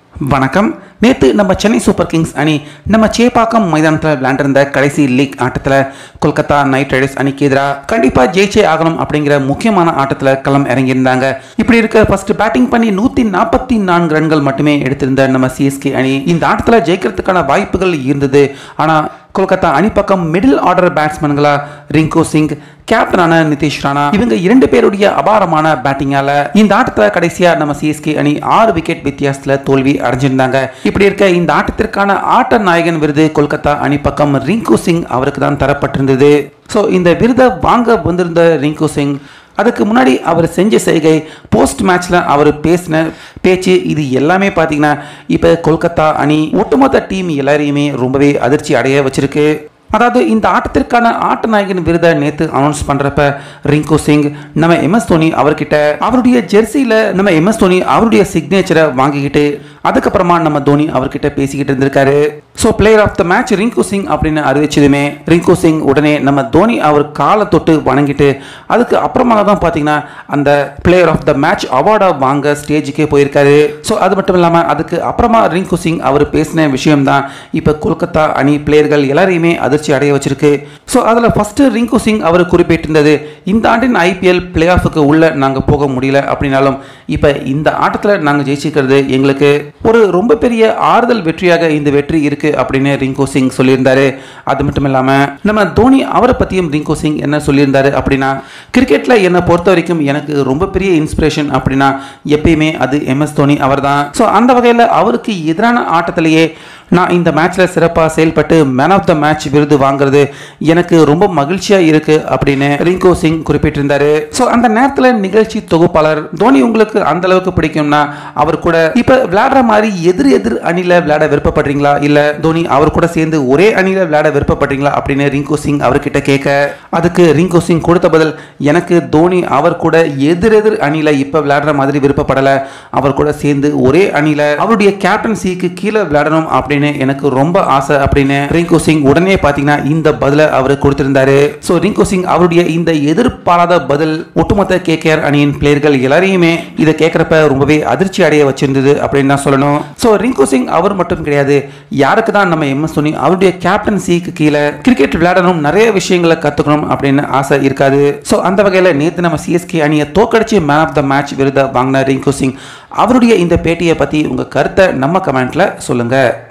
வணக்கம் நேற்று நம்ம சென்னை சூப்பர் கிங்ஸ் அணி நம்ம சேப்பாக்கம் மைதானத்தில் விளையாண்டிருந்த கடைசி லீக் ஆட்டத்தில் கொல்கத்தா நைட் ரைடர்ஸ் அணிக்கு எதிராக கண்டிப்பாக ஜெயிச்சே ஆகணும் அப்படிங்கிற முக்கியமான ஆட்டத்தில் களம் இறங்கியிருந்தாங்க இப்படி இருக்க ஃபர்ஸ்ட் பேட்டிங் பண்ணி நூற்றி நாற்பத்தி நான்கு ரன்கள் மட்டுமே எடுத்திருந்த நம்ம சிஎஸ்கே அணி இந்த ஆட்டத்தில் ஜெயிக்கிறதுக்கான வாய்ப்புகள் இருந்தது ஆனால் கொல்கத்தா அணி பக்கம் மிடில் ஆர்டர் பேட்ஸ்மேன்களா ரிங்கு சிங் கேப்டனான நிதிஷ் ராணா இவங்க இரண்டு பேருடைய அபாரமான பேட்டிங்கால இந்த ஆட்டத்துல கடைசியா நம்ம சிஎஸ்கே அணி ஆறு விக்கெட் வித்தியாசத்துல தோல்வி அடைஞ்சிருந்தாங்க இப்படி இருக்க இந்த ஆட்டத்திற்கான ஆட்ட நாயகன் விருது கொல்கத்தா அணி பக்கம் ரிங்கு சிங் அவருக்கு தான் தரப்பட்டிருந்தது ஸோ இந்த விருதை வாங்க வந்திருந்த ரிங்கு சிங் அதுக்கு முன்னாடி அவர் செஞ்ச செய்கை போஸ்ட் மேட்ச்ல அவர் பேசின பேச்சு இது எல்லாமே பார்த்தீங்கன்னா இப்போ கொல்கத்தா அணி ஒட்டுமொத்த டீம் எல்லாரையுமே ரொம்பவே அதிர்ச்சி அடைய வச்சிருக்கு அதாவது இந்த ஆட்டத்திற்கான ஆட்ட நாயகன் விருதை நேற்று அனௌன்ஸ் பண்றப்ப ரிங்கு சிங் நம்ம எம்எஸ் தோனி அவர்கிட்ட அவருடைய ஜெர்சியில நம்ம எம்எஸ் தோனி அவருடைய சிக்னேச்சரை வாங்கிக்கிட்டு அதுக்கப்புறமா நம்ம தோனி அவர்கிட்ட பேசிக்கிட்டு இருந்திருக்காரு so player of the match Rinku Singh அப்படின்னு அறிவிச்சதுமே ரிங்கு சிங் உடனே நம்ம தோனி அவர் காலை தொட்டு வணங்கிட்டு அதுக்கு அப்புறமா தான் பார்த்தீங்கன்னா அந்த பிளேயர் ஆஃப் த மேட்ச் அவார்டை வாங்க ஸ்டேஜுக்கே போயிருக்காரு ஸோ அது மட்டும் இல்லாமல் அதுக்கு அப்புறமா ரிங்கு சிங் அவர் பேசின விஷயம் தான் இப்போ கொல்கத்தா அணி பிளேயர்கள் எல்லாரையுமே அதிர்ச்சி அடைய வச்சிருக்கு ஸோ அதில் ஃபர்ஸ்ட் ரிங்கு சிங் அவர் குறிப்பிட்டிருந்தது இந்த ஆண்டின் ஐபிஎல் பிளே ஆஃபுக்கு உள்ள நாங்கள் போக முடியல அப்படின்னாலும் இப்போ இந்த ஆட்டத்தில் நாங்கள் ஜெயிச்சிக்கிறது எங்களுக்கு ஒரு ரொம்ப பெரிய ஆறுதல் வெற்றியாக இந்த வெற்றி இருக்கு அப்படின்னு ரிங்கு சிங் சொல்லியிருந்தாரு அது மட்டும் இல்லாமல் நம்ம தோனி அவரை பற்றியும் ரிங்கு சிங் என்ன சொல்லியிருந்தாரு அப்படின்னா கிரிக்கெட்ல என்னை பொறுத்த வரைக்கும் எனக்கு ரொம்ப பெரிய இன்ஸ்பிரேஷன் அப்படின்னா எப்பயுமே அது எம்எஸ் தோனி அவர் தான் ஸோ அந்த வகையில் அவருக்கு எதிரான ஆட்டத்திலேயே நான் இந்த மேட்ச்சில் சிறப்பாக செயல்பட்டு மேன் ஆஃப் த மேட்ச் விருது வாங்குறது எனக்கு ரொம்ப மகிழ்ச்சியாக இருக்கு அப்படின்னு ரிங்கு சிங் குறிப்பிட்டிருந்தாரு ஸோ அந்த நேரத்தில் நிகழ்ச்சி தொகுப்பாளர் தோனி உங்களுக்கு அந்த அளவுக்கு பிடிக்கும்னா அவர் கூட இப்போ விளையாடுற மாதிரி எதிர் எதிர் அணியில் விளையாட விருப்பப்படுறீங்களா இல்லை தோனி அவர் கூட சேர்ந்து ஒரே அணியில் விளையாட விருப்பப்படுறீங்களா அப்படின்னு ரிங்கு சிங் அவர்கிட்ட கேட்க அதுக்கு ரிங்கு சிங் கொடுத்த பதில் எனக்கு தோனி அவர் கூட எதிர் எதிர் அணியில் இப்போ விளையாடுற மாதிரி விருப்பப்படலை அவர் கூட சேர்ந்து ஒரே அணியில் அவருடைய கேப்டன்சிக்கு கீழே விளையாடணும் அப்படின்னு எனக்கு ரொம்ப ஆசை அப்படின்னு ரிங்கு சிங் உடனே பார்த்தீங்கன்னா இந்த பதிலை அவர் கொடுத்திருந்தாரு ஸோ ரிங்கு சிங் அவருடைய இந்த எதிர்பாராத பதில் ஒட்டுமொத்த கேகேஆர் அணியின் பிளேயர்கள் எல்லாரையுமே இதை கேட்குறப்ப ரொம்பவே அதிர்ச்சி அடைய வச்சிருந்தது அப்படின்னு தான் சொல்லணும் ஸோ ரிங்கு சிங் அவர் மட்டும் கிடையாது யாருக்கு தான் நம்ம எம்எஸ் தோனி அவருடைய கேப்டன்சிக்கு கீழே கிரிக்கெட் விளையாடணும் நிறைய விஷயங்களை கற்றுக்கணும் அப்படின்னு ஆசை இருக்காது ஸோ அந்த வகையில் நேற்று நம்ம சிஎஸ்கே அணியை தோக்கடிச்சு மேன் ஆஃப் த மேட்ச் விருதை வாங்கின ரிங்கு சிங் அவருடைய இந்த பேட்டியை பற்றி உங்கள் கருத்தை நம்ம கமெண்ட்ல சொல்லுங்கள்